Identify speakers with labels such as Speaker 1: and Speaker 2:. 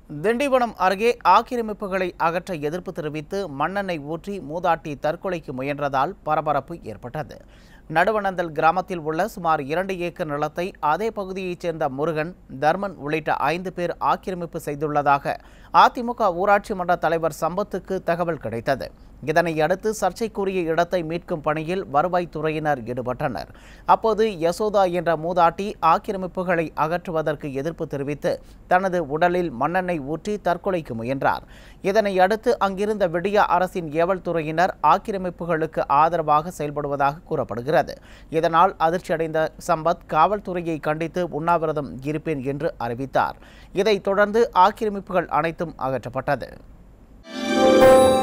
Speaker 1: திண்டிவனம் அருகே ஆக்கிரமிப்புகளை அகற்ற எதிர்ப்பு தெரிவித்து மண்ணெண்ணெய் ஊற்றி மூதாட்டி தற்கொலைக்கு முயன்றதால் பரபரப்பு ஏற்பட்டது நடுவனந்தல் கிராமத்தில் உள்ள சுமார் இரண்டு ஏக்கர் நிலத்தை அதே பகுதியைச் சேர்ந்த முருகன் தர்மன் உள்ளிட்ட ஐந்து பேர் ஆக்கிரமிப்பு செய்துள்ளதாக அதிமுக ஊராட்சி மன்ற தலைவர் சம்பத்துக்கு தகவல் கிடைத்தது இதனை அடுத்து சர்ச்சைக்குரிய இடத்தை மீட்கும் பணியில் வருவாய்த்துறையினர் ஈடுபட்டனர் அப்போது யசோதா என்ற மூதாட்டி ஆக்கிரமிப்புகளை அகற்றுவதற்கு எதிர்ப்பு தெரிவித்து தனது உடலில் மண்ணெண்ணெய் ஊற்றி தற்கொலைக்கு முயன்றார் இதனை அடுத்து அங்கிருந்த விடியா அரசின் ஏவல் துறையினர் ஆக்கிரமிப்புகளுக்கு ஆதரவாக செயல்படுவதாக கூறப்படுகிறது இதனால் அதிர்ச்சியடைந்த சம்பத் காவல்துறையை கண்டித்து உண்ணாவிரதம் இருப்பேன் என்று அறிவித்தார் இதைத் தொடர்ந்து ஆக்கிரமிப்புகள் அனைத்தும் அகற்றப்பட்டது